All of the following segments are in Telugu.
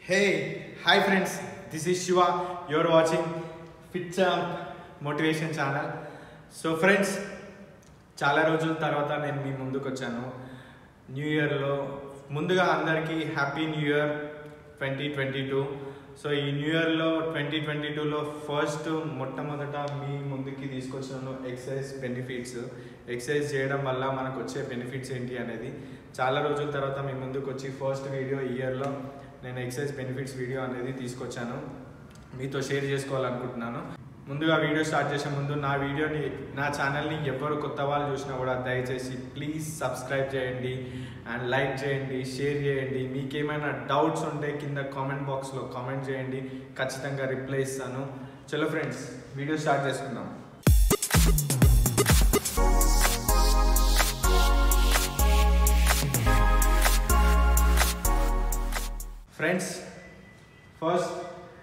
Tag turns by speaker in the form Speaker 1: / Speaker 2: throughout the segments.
Speaker 1: Hey, hi friends, this is Shiva. You're watching Fit Champ motivation channel so friends చాలా రోజుల తర్వాత నేను మీ ముందుకు వచ్చాను న్యూ ఇయర్లో ముందుగా అందరికీ happy new year twenty twenty two so ఈ న్యూ ఇయర్లో ట్వంటీ ట్వంటీ టూలో ఫస్ట్ మొట్టమొదట మీ ముందుకి తీసుకొచ్చాను ఎక్సర్సైజ్ బెనిఫిట్స్ ఎక్సర్సైజ్ చేయడం వల్ల మనకు వచ్చే బెనిఫిట్స్ ఏంటి అనేది చాలా రోజుల తర్వాత మీ ముందుకు వచ్చి ఫస్ట్ వీడియో ఇయర్లో నేను ఎక్సర్సైజ్ బెనిఫిట్స్ వీడియో అనేది తీసుకొచ్చాను మీతో షేర్ చేసుకోవాలనుకుంటున్నాను ముందుగా వీడియో స్టార్ట్ చేసే ముందు నా వీడియోని నా ఛానల్ని ఎవరు కొత్త వాళ్ళు చూసినా కూడా దయచేసి ప్లీజ్ సబ్స్క్రైబ్ చేయండి అండ్ లైక్ చేయండి షేర్ చేయండి మీకేమైనా డౌట్స్ ఉంటే కింద కామెంట్ బాక్స్లో కామెంట్ చేయండి ఖచ్చితంగా రిప్లై ఇస్తాను చలో ఫ్రెండ్స్ వీడియో స్టార్ట్ చేసుకుందాం ఫ్రెండ్స్ ఫస్ట్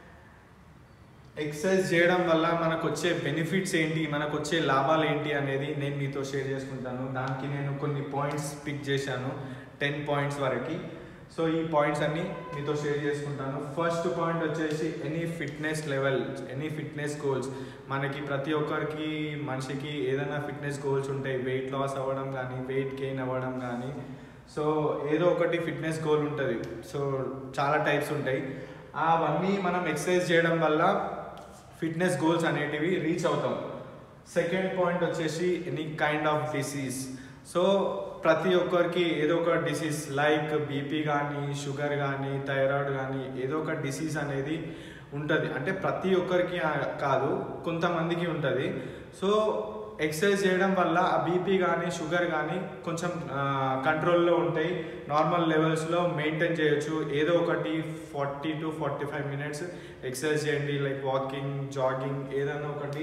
Speaker 1: ఎక్సర్సైజ్ చేయడం వల్ల మనకు వచ్చే బెనిఫిట్స్ ఏంటి మనకు వచ్చే లాభాలు ఏంటి అనేది నేను మీతో షేర్ చేసుకుంటాను దానికి నేను కొన్ని పాయింట్స్ పిక్ చేశాను టెన్ పాయింట్స్ వరకు సో ఈ పాయింట్స్ అన్ని మీతో షేర్ చేసుకుంటాను ఫస్ట్ పాయింట్ వచ్చేసి any fitness level any fitness goals మనకి ప్రతి ఒక్కరికి మనిషికి ఏదైనా ఫిట్నెస్ గోల్స్ ఉంటాయి వెయిట్ లాస్ అవ్వడం కానీ వెయిట్ గెయిన్ అవ్వడం కానీ సో ఏదో ఒకటి ఫిట్నెస్ గోల్ ఉంటుంది సో చాలా టైప్స్ ఉంటాయి అవన్నీ మనం ఎక్సర్సైజ్ చేయడం వల్ల ఫిట్నెస్ గోల్స్ అనేటివి రీచ్ అవుతాం సెకండ్ పాయింట్ వచ్చేసి any kind of disease so ప్రతి ఒక్కరికి ఏదో ఒక డిసీజ్ లైక్ బీపీ కానీ షుగర్ కానీ థైరాయిడ్ కానీ ఏదో ఒక డిసీజ్ అనేది ఉంటుంది అంటే ప్రతి ఒక్కరికి కాదు కొంతమందికి ఉంటుంది సో ఎక్సర్సైజ్ చేయడం వల్ల ఆ బీపీ కానీ షుగర్ కానీ కొంచెం కంట్రోల్లో ఉంటాయి నార్మల్ లెవెల్స్లో మెయింటైన్ చేయొచ్చు ఏదో ఒకటి forty to forty five minutes exercise చేయండి లైక్ వాకింగ్ జాగింగ్ ఏదైనా ఒకటి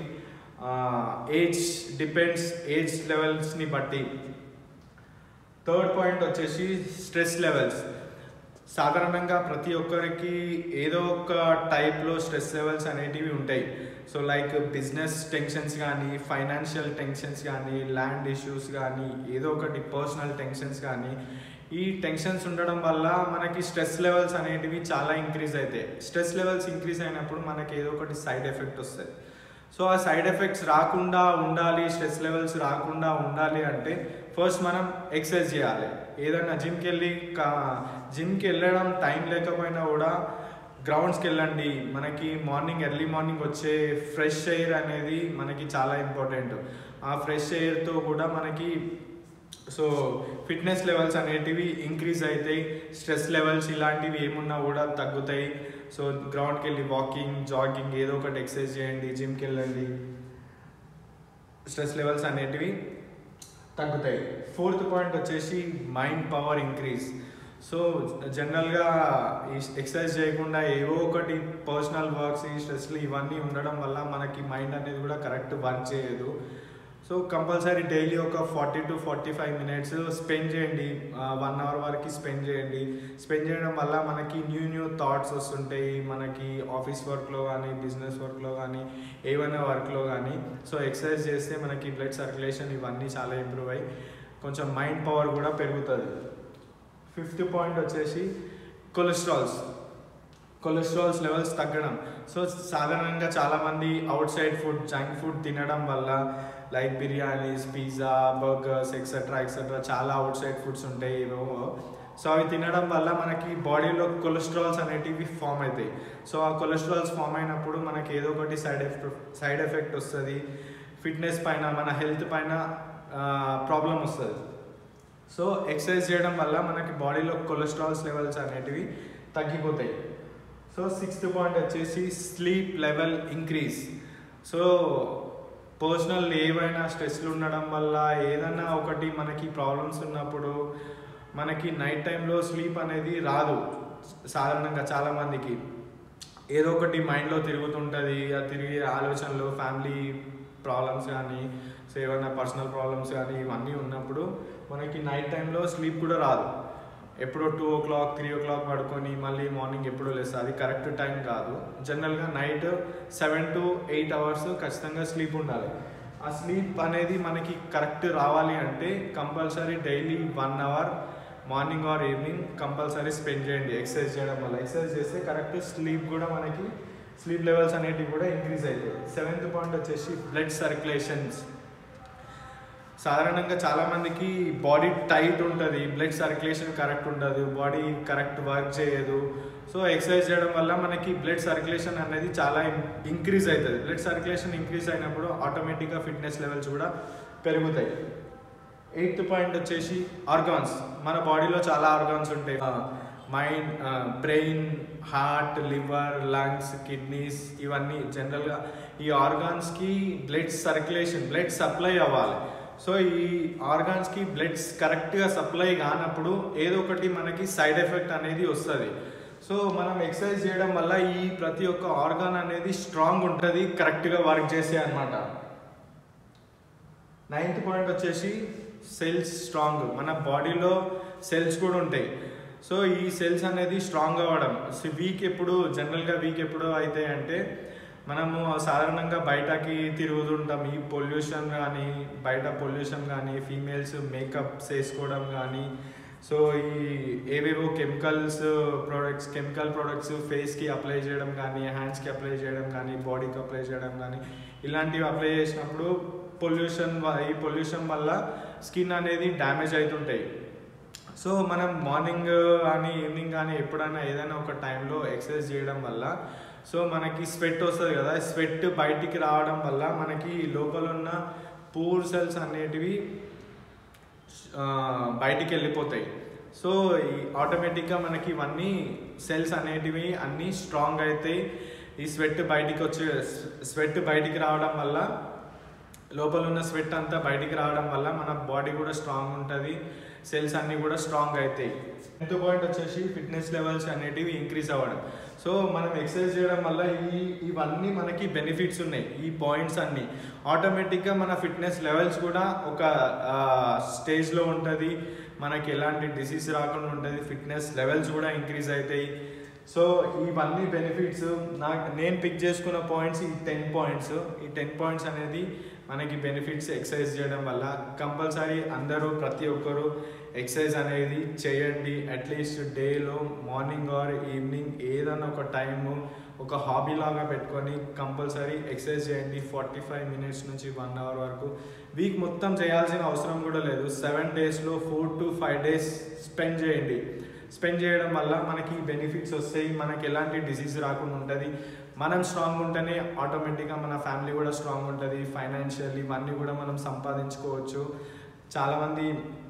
Speaker 1: ఏజ్ డిపెండ్స్ ఏజ్ లెవెల్స్ని బట్టి థర్డ్ పాయింట్ వచ్చేసి స్ట్రెస్ లెవెల్స్ సాధారణంగా ప్రతి ఒక్కరికి ఏదో ఒక టైప్లో స్ట్రెస్ లెవెల్స్ అనేటివి ఉంటాయి సో లైక్ బిజినెస్ టెన్షన్స్ కానీ ఫైనాన్షియల్ టెన్షన్స్ కానీ ల్యాండ్ ఇష్యూస్ కానీ ఏదో ఒకటి పర్సనల్ టెన్షన్స్ కానీ ఈ టెన్షన్స్ ఉండడం వల్ల మనకి స్ట్రెస్ లెవెల్స్ అనేటివి చాలా ఇంక్రీజ్ అవుతాయి స్ట్రెస్ లెవెల్స్ ఇంక్రీజ్ అయినప్పుడు మనకి ఏదో ఒకటి సైడ్ ఎఫెక్ట్ వస్తుంది సో ఆ సైడ్ ఎఫెక్ట్స్ రాకుండా ఉండాలి స్ట్రెస్ లెవెల్స్ రాకుండా ఉండాలి అంటే ఫస్ట్ మనం ఎక్సర్సైజ్ చేయాలి ఏదైనా జిమ్కి వెళ్ళి జిమ్కి వెళ్ళడం టైం లేకపోయినా కూడా గ్రౌండ్స్కి వెళ్ళండి మనకి మార్నింగ్ ఎర్లీ మార్నింగ్ వచ్చే ఫ్రెష్ ఎయిర్ అనేది మనకి చాలా ఇంపార్టెంట్ ఆ ఫ్రెష్ ఎయిర్తో కూడా మనకి సో ఫిట్నెస్ లెవెల్స్ అనేటివి ఇంక్రీజ్ అవుతాయి స్ట్రెస్ లెవెల్స్ ఇలాంటివి ఏమున్నా కూడా తగ్గుతాయి సో గ్రౌండ్కి వెళ్ళి వాకింగ్ జాగింగ్ ఏదో ఒకటి ఎక్సర్సైజ్ చేయండి జిమ్కి వెళ్ళండి స్ట్రెస్ లెవెల్స్ అనేటివి తగ్గుతాయి ఫోర్త్ పాయింట్ వచ్చేసి మైండ్ పవర్ ఇంక్రీజ్ సో జనరల్గా ఈ ఎక్సర్సైజ్ చేయకుండా ఏవో ఒకటి పర్సనల్ వర్క్స్ ఈ స్ట్రెస్లు ఇవన్నీ ఉండడం వల్ల మనకి మైండ్ అనేది కూడా కరెక్ట్ వర్క్ చేయదు సో కంపల్సరీ డైలీ ఒక forty to forty five minutes spend చేయండి వన్ అవర్ వరకు స్పెండ్ చేయండి స్పెండ్ చేయడం వల్ల మనకి న్యూ న్యూ థాట్స్ వస్తుంటాయి మనకి ఆఫీస్ వర్క్లో కానీ బిజినెస్ వర్క్లో కానీ ఏవైనా వర్క్లో కానీ సో ఎక్సర్సైజ్ చేస్తే మనకి బ్లడ్ సర్క్యులేషన్ ఇవన్నీ చాలా ఇంప్రూవ్ అయ్యి కొంచెం మైండ్ పవర్ కూడా పెరుగుతుంది ఫిఫ్త్ పాయింట్ వచ్చేసి కొలెస్ట్రాల్స్ కొలెస్ట్రాల్స్ లెవెల్స్ తగ్గడం సో సాధారణంగా చాలామంది outside food junk food తినడం వల్ల like biryanis pizza burgers etcetera etcetera చాలా అవుట్ సైడ్ ఫుడ్స్ ఉంటాయి ఏవో సో అవి తినడం వల్ల మనకి బాడీలో కొలెస్ట్రాల్స్ అనేటివి ఫామ్ అవుతాయి సో ఆ కొలెస్ట్రాల్స్ ఫామ్ అయినప్పుడు మనకి ఏదో ఒకటి సైడ్ ఎఫెక్ట్ సైడ్ ఎఫెక్ట్ వస్తుంది ఫిట్నెస్ పైన మన హెల్త్ పైన ప్రాబ్లం వస్తుంది సో ఎక్సర్సైజ్ చేయడం వల్ల మనకి బాడీలో కొలెస్ట్రాల్స్ లెవెల్స్ అనేటివి తగ్గిపోతాయి సో సిక్స్త్ పాయింట్ వచ్చేసి sleep level increase so personal ఏవైనా స్ట్రెస్లు ఉండడం వల్ల ఏదైనా ఒకటి మనకి ప్రాబ్లమ్స్ ఉన్నప్పుడు మనకి నైట్ టైంలో స్లీప్ అనేది రాదు సాధారణంగా చాలామందికి ఏదో ఒకటి మైండ్లో తిరుగుతుంటుంది ఆ తిరిగే ఆలోచనలు ఫ్యామిలీ ప్రాబ్లమ్స్ కానీ సో ఏమైనా పర్సనల్ ప్రాబ్లమ్స్ కానీ ఇవన్నీ ఉన్నప్పుడు మనకి నైట్ టైంలో స్లీప్ కూడా రాదు ఎప్పుడో two o'clock three o'clock పడుకొని మళ్ళీ మార్నింగ్ ఎప్పుడో లేస్తుంది అది కరెక్ట్ టైం కాదు జనరల్గా night seven to eight hours ఖచ్చితంగా స్లీప్ ఉండాలి ఆ స్లీప్ అనేది మనకి కరెక్ట్ రావాలి అంటే compulsory daily one hour morning or evening compulsory spend చేయండి ఎక్సర్సైజ్ చేయడం వల్ల ఎక్సర్సైజ్ చేస్తే కరెక్ట్ స్లీప్ కూడా మనకి స్లీప్ లెవెల్స్ అనేటివి కూడా ఇంక్రీజ్ అవుతాయి సెవెంత్ పాయింట్ వచ్చేసి బ్లడ్ సర్క్యులేషన్స్ సాధారణంగా చాలా మందికి బాడీ టైట్ ఉంటుంది బ్లడ్ సర్క్యులేషన్ కరెక్ట్ ఉండదు బాడీ కరెక్ట్ వర్క్ చేయదు సో ఎక్సర్సైజ్ చేయడం వల్ల మనకి బ్లడ్ సర్క్యులేషన్ అనేది చాలా ఇంక్రీజ్ అవుతుంది బ్లడ్ సర్క్యులేషన్ ఇంక్రీజ్ అయినప్పుడు ఆటోమేటిక్గా ఫిట్నెస్ లెవెల్స్ కూడా పెరుగుతాయి ఎయిత్ పాయింట్ వచ్చేసి ఆర్గాన్స్ మన బాడీలో చాలా ఆర్గాన్స్ ఉంటాయి mind brain heart liver lungs kidneys ఇవన్నీ జనరల్గా ఈ ఆర్గాన్స్కి బ్లడ్ సర్క్యులేషన్ బ్లడ్ సప్లై అవ్వాలి సో ఈ ఆర్గాన్స్కి బ్లడ్స్ కరెక్ట్గా సప్లై కానప్పుడు ఏదో ఒకటి మనకి సైడ్ ఎఫెక్ట్ అనేది వస్తుంది సో మనం ఎక్సర్సైజ్ చేయడం వల్ల ఈ ప్రతి ఒక్క ఆర్గాన్ అనేది స్ట్రాంగ్ ఉంటుంది కరెక్ట్గా వర్క్ చేసే అనమాట నైన్త్ పాయింట్ వచ్చేసి సెల్స్ స్ట్రాంగ్ మన బాడీలో సెల్స్ కూడా ఉంటాయి సో ఈ సెల్స్ అనేది స్ట్రాంగ్ అవ్వడం సో వీక్ ఎప్పుడు జనరల్గా వీక్ ఎప్పుడు అవుతాయి అంటే మనము సాధారణంగా బయటకి తిరుగుతుంటాం ఈ పొల్యూషన్ కానీ బయట పొల్యూషన్ కానీ ఫీమేల్స్ మేకప్స్ వేసుకోవడం కానీ సో ఈ ఏవేవో కెమికల్స్ ప్రోడక్ట్స్ కెమికల్ ప్రోడక్ట్స్ ఫేస్కి అప్లై చేయడం కానీ హ్యాండ్స్కి అప్లై చేయడం కానీ బాడీకి అప్లై చేయడం కానీ ఇలాంటివి అప్లై చేసినప్పుడు పొల్యూషన్ ఈ పొల్యూషన్ వల్ల స్కిన్ అనేది డ్యామేజ్ అవుతుంటాయి సో మనం మార్నింగ్ కానీ ఈవినింగ్ కానీ ఎప్పుడైనా ఏదైనా ఒక టైంలో ఎక్సర్సైజ్ చేయడం వల్ల సో మనకి స్వెట్ వస్తుంది కదా స్వెట్ బయటికి రావడం వల్ల మనకి లోపల ఉన్న పూర్ సెల్స్ అనేటివి ఆ, బయటికి వెళ్ళిపోతాయి సో ఈ ఆటోమేటిక్గా మనకి ఇవన్నీ సెల్స్ అనేటివి అన్నీ స్ట్రాంగ్ అవుతాయి ఈ స్వెట్ బయటికి వచ్చే స్వెట్ బయటికి రావడం వల్ల లోపల ఉన్న స్వెట్ అంతా బయటికి రావడం వల్ల మన బాడీ కూడా స్ట్రాంగ్ ఉంటుంది సెల్స్ అన్నీ కూడా స్ట్రాంగ్ అవుతాయి టెన్త్ పాయింట్ వచ్చేసి ఫిట్నెస్ లెవెల్స్ అనేటివి ఇంక్రీజ్ అవ్వడం సో మనం ఎక్సర్సైజ్ చేయడం వల్ల ఈ ఇవన్నీ మనకి బెనిఫిట్స్ ఉన్నాయి ఈ పాయింట్స్ అన్నీ ఆటోమేటిక్గా మన ఫిట్నెస్ లెవెల్స్ కూడా ఒక స్టేజ్లో ఉంటుంది మనకి ఎలాంటి డిసీజ్ రాకుండా ఉంటుంది ఫిట్నెస్ లెవెల్స్ కూడా ఇంక్రీజ్ అవుతాయి సో ఇవన్నీ బెనిఫిట్స్ నాకు నేను పిక్ చేసుకున్న పాయింట్స్ ఈ టెన్ పాయింట్స్ ఈ టెన్ పాయింట్స్ అనేది మనకి బెనిఫిట్స్ ఎక్సర్సైజ్ చేయడం వల్ల కంపల్సరీ అందరూ ప్రతి ఒక్కరూ ఎక్సర్సైజ్ అనేది చేయండి అట్లీస్ట్ డేలో మార్నింగ్ ఆర్ ఈవినింగ్ ఏదైనా ఒక టైము ఒక హాబీ లాగా పెట్టుకొని కంపల్సరీ ఎక్సర్సైజ్ చేయండి ఫార్టీ ఫైవ్ మినిట్స్ నుంచి వన్ అవర్ వరకు వీక్ మొత్తం చేయాల్సిన అవసరం కూడా లేదు సెవెన్ డేస్లో four to five days spend చేయండి స్పెండ్ చేయడం వల్ల మనకి బెనిఫిట్స్ వస్తాయి మనకి ఎలాంటి డిసీజ్ రాకుండా ఉంటుంది మనం స్ట్రాంగ్ ఉంటేనే ఆటోమేటిక్గా మన ఫ్యామిలీ కూడా స్ట్రాంగ్ ఉంటుంది ఫైనాన్షియల్ ఇవన్నీ కూడా మనం సంపాదించుకోవచ్చు చాలామంది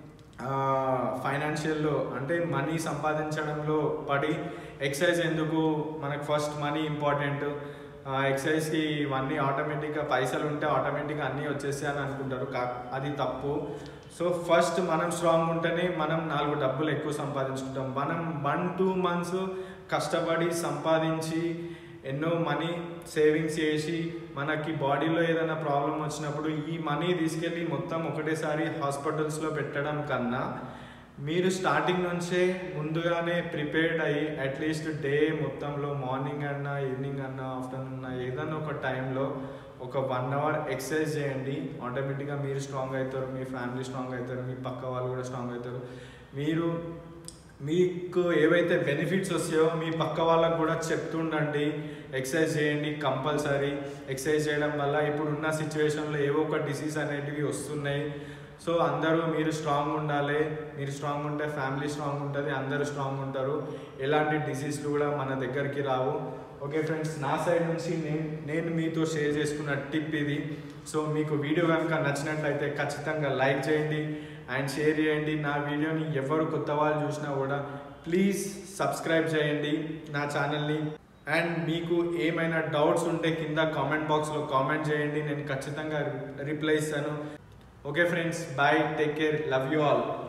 Speaker 1: ఫైనాన్షియల్ అంటే మనీ సంపాదించడంలో పడి ఎక్సర్సైజ్ ఎందుకు మనకు ఫస్ట్ మనీ ఇంపార్టెంట్ ఎక్సర్సైజ్కి ఇవన్నీ ఆటోమేటిక్గా పైసలు ఉంటే ఆటోమేటిక్గా అన్నీ వచ్చేస్తాయి అని అనుకుంటారు కా అది తప్పు సో ఫస్ట్ మనం స్ట్రాంగ్ ఉంటేనే మనం నాలుగు డబ్బులు ఎక్కువ సంపాదించుకుంటాం మనం వన్ టూ మంత్స్ కష్టపడి సంపాదించి ఎన్నో మనీ సేవింగ్స్ చేసి మనకి బాడీలో ఏదైనా ప్రాబ్లం వచ్చినప్పుడు ఈ మనీ తీసుకెళ్ళి మొత్తం ఒకటేసారి హాస్పిటల్స్లో పెట్టడం కన్నా మీరు స్టార్టింగ్ నుంచే ముందుగానే ప్రిపేర్డ్ అయ్యి అట్లీస్ట్ డే మొత్తంలో మార్నింగ్ అన్నా ఈవినింగ్ అన్నా ఆఫ్టర్నూన్ అన్నా ఏదైనా ఒక టైంలో ఒక వన్ అవర్ ఎక్సర్సైజ్ చేయండి ఆటోమేటిక్గా మీరు స్ట్రాంగ్ అవుతారు మీ ఫ్యామిలీ స్ట్రాంగ్ అవుతారు మీ పక్క వాళ్ళు కూడా స్ట్రాంగ్ అవుతారు మీరు మీకు ఏవైతే బెనిఫిట్స్ వస్తాయో మీ పక్క వాళ్ళకు కూడా చెప్తుండండి ఎక్సర్సైజ్ చేయండి కంపల్సరీ ఎక్సర్సైజ్ చేయడం వల్ల ఇప్పుడున్న సిచ్యువేషన్లో ఏవో ఒక డిసీజ్ అనేటివి వస్తున్నాయి సో అందరూ మీరు స్ట్రాంగ్ ఉండాలి మీరు స్ట్రాంగ్ ఉంటే ఫ్యామిలీ స్ట్రాంగ్ ఉంటుంది అందరూ స్ట్రాంగ్ ఉంటారు ఎలాంటి డిసీజ్లు కూడా మన దగ్గరికి రావు ఓకే ఫ్రెండ్స్ నా సైడ్ నుంచి నేను నేను మీతో షేర్ చేసుకున్న టిప్ ఇది సో మీకు వీడియో కనుక నచ్చినట్లయితే ఖచ్చితంగా లైక్ చేయండి అండ్ షేర్ చేయండి నా వీడియోని ఎవరు కొత్త వాళ్ళు చూసినా కూడా ప్లీజ్ సబ్స్క్రైబ్ చేయండి నా ఛానల్ని అండ్ మీకు ఏమైనా డౌట్స్ ఉంటే కింద కామెంట్ బాక్స్లో కామెంట్ చేయండి నేను ఖచ్చితంగా రిప్లై ఇస్తాను okay friends bye take care love you all